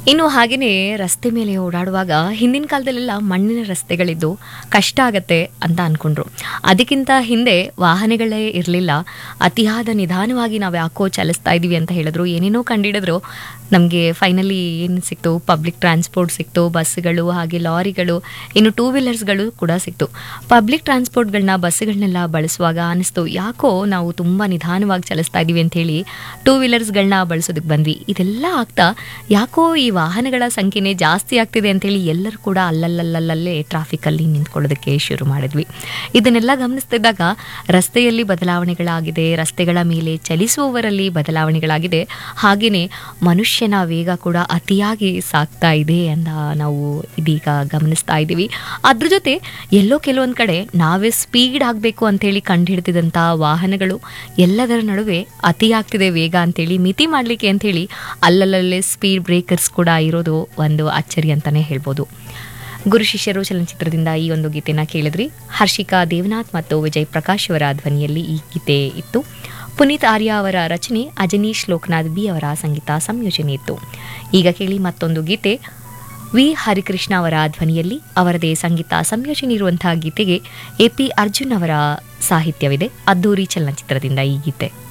ಇನ್ನು ಹಾಗೆಯೇ ರಸ್ತೆ ಮೇಲೆ ಓಡಾಡುವಾಗ ಹಿಂದಿನ ಕಾಲದಲ್ಲೆಲ್ಲ ಮಣ್ಣಿನ ರಸ್ತೆಗಳಿದ್ದು ಕಷ್ಟ ಆಗತ್ತೆ ಅಂತ ಅನ್ಕೊಂಡ್ರು ಅದಕ್ಕಿಂತ ಹಿಂದೆ ವಾಹನಗಳೇ ಇರಲಿಲ್ಲ ಅತಿಯಾದ ನಿಧಾನವಾಗಿ ನಾವು ಯಾಕೋ ಚಲಿಸ್ತಾ ಇದ್ದೀವಿ ಅಂತ ಹೇಳಿದ್ರು ಏನೇನೋ ಕಂಡಿಡಿದ್ರು ನಮಗೆ ಫೈನಲಿ ಏನು ಸಿಕ್ತು ಪಬ್ಲಿಕ್ ಟ್ರಾನ್ಸ್ಪೋರ್ಟ್ ಸಿಕ್ತು ಬಸ್ಗಳು ಹಾಗೆ ಲಾರಿಗಳು ಇನ್ನು ಟೂ ವೀಲರ್ಸ್ಗಳು ಕೂಡ ಸಿಕ್ತು ಪಬ್ಲಿಕ್ ಟ್ರಾನ್ಸ್ಪೋರ್ಟ್ಗಳನ್ನ ಬಸ್ಸುಗಳನ್ನೆಲ್ಲ ಬಳಸುವಾಗ ಅನಿಸ್ತು ಯಾಕೋ ನಾವು ತುಂಬ ನಿಧಾನವಾಗಿ ಚಲಿಸ್ತಾ ಇದ್ದೀವಿ ಅಂತ ಹೇಳಿ ಟೂ ವೀಲರ್ಸ್ಗಳನ್ನ ಬಳಸೋದಕ್ಕೆ ಬಂದ್ವಿ ಇದೆಲ್ಲ ಆಗ್ತಾ ಯಾಕೋ ಈ ವಾಹನಗಳ ಸಂಖ್ಯೆನೇ ಜಾಸ್ತಿ ಆಗ್ತಿದೆ ಅಂತೇಳಿ ಎಲ್ಲರೂ ಕೂಡ ಅಲ್ಲಲ್ಲಲ್ಲಲ್ಲೇ ಟ್ರಾಫಿಕಲ್ಲಿ ನಿಂತ್ಕೊಳ್ಳೋದಕ್ಕೆ ಶುರು ಮಾಡಿದ್ವಿ ಇದನ್ನೆಲ್ಲ ಗಮನಿಸ್ತಿದ್ದಾಗ ರಸ್ತೆಯಲ್ಲಿ ಬದಲಾವಣೆಗಳಾಗಿದೆ ರಸ್ತೆಗಳ ಮೇಲೆ ಚಲಿಸುವವರಲ್ಲಿ ಬದಲಾವಣೆಗಳಾಗಿದೆ ಹಾಗೆಯೇ ಮನುಷ್ಯನ ವೇಗ ಕೂಡ ಅತಿಯಾಗಿ ಸಾಗ್ತಾ ಇದೆ ಅಂತ ನಾವು ಇದೀಗ ಗಮನಿಸ್ತಾ ಇದ್ದೀವಿ ಅದ್ರ ಜೊತೆ ಎಲ್ಲೋ ಕೆಲವೊಂದು ಕಡೆ ನಾವೇ ಸ್ಪೀಡ್ ಆಗಬೇಕು ಅಂತೇಳಿ ಕಂಡುಹಿಡ್ತಿದ್ದಂಥ ವಾಹನಗಳು ಎಲ್ಲದರ ನಡುವೆ ಅತಿಯಾಗ್ತಿದೆ ವೇಗ ಅಂತೇಳಿ ಮಿತಿ ಮಾಡಲಿಕ್ಕೆ ಅಂಥೇಳಿ ಅಲ್ಲಲ್ಲೇ ಸ್ಪೀಡ್ ಬ್ರೇಕರ್ಸ್ ಕೂಡ ಇರೋದು ಒಂದು ಅಚ್ಚರಿ ಅಂತಲೇ ಹೇಳ್ಬೋದು ಗುರು ಶಿಷ್ಯರು ಚಲನಚಿತ್ರದಿಂದ ಈ ಒಂದು ಗೀತೆನ ಕೇಳಿದ್ರಿ ಹರ್ಷಿಕಾ ದೇವನಾಥ್ ಮತ್ತು ವಿಜಯ್ ಪ್ರಕಾಶ್ ಅವರ ಧ್ವನಿಯಲ್ಲಿ ಈ ಗೀತೆ ಇತ್ತು ಪುನೀತ್ ಆರ್ಯ ಅವರ ರಚನೆ ಅಜನೀಶ್ ಲೋಕನಾಥ್ ಬಿ ಅವರ ಸಂಗೀತ ಸಂಯೋಜನೆ ಇತ್ತು ಈಗ ಕೇಳಿ ಮತ್ತೊಂದು ಗೀತೆ ವಿ ಹರಿಕೃಷ್ಣ ಅವರ ಧ್ವನಿಯಲ್ಲಿ ಅವರದೇ ಸಂಗೀತ ಸಂಯೋಜನೆ ಇರುವಂತಹ ಗೀತೆಗೆ ಎ ಪಿ ಅರ್ಜುನ್ ಅವರ ಸಾಹಿತ್ಯವಿದೆ ಅದ್ದೂರಿ ಚಲನಚಿತ್ರದಿಂದ ಈ ಗೀತೆ